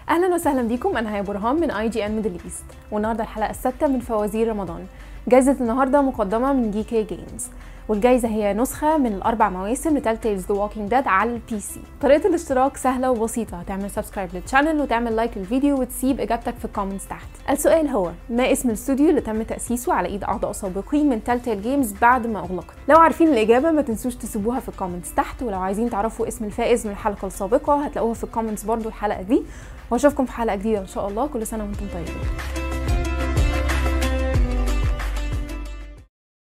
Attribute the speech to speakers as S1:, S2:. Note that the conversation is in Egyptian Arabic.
S1: اهلا وسهلا بيكم انا هيا برهان من اي جي ان ميدل ايست والنهارده الحلقه السادسه من فوازير رمضان جائزه النهارده مقدمه من جي كي جيمز والجائزه هي نسخه من الاربع مواسم لتال تيلز ذا ووكينج ديد على البي سي طريقه الاشتراك سهله وبسيطه هتعمل سبسكرايب للشانل وتعمل لايك للفيديو وتسيب اجابتك في الكومنتس تحت السؤال هو ما اسم الاستوديو اللي تم تاسيسه على ايد اعضاء سابقين من تال تيل جيمز بعد ما اغلقت لو عارفين الاجابه ما تنسوش تسيبوها في الكومنتس تحت ولو عايزين تعرفوا اسم الفائز من الحلقه السابقه هتلاقوها في الكومنتس برضو الحلقه دي واشوفكم في حلقه جديده ان شاء الله كل سنه وانتم طيبين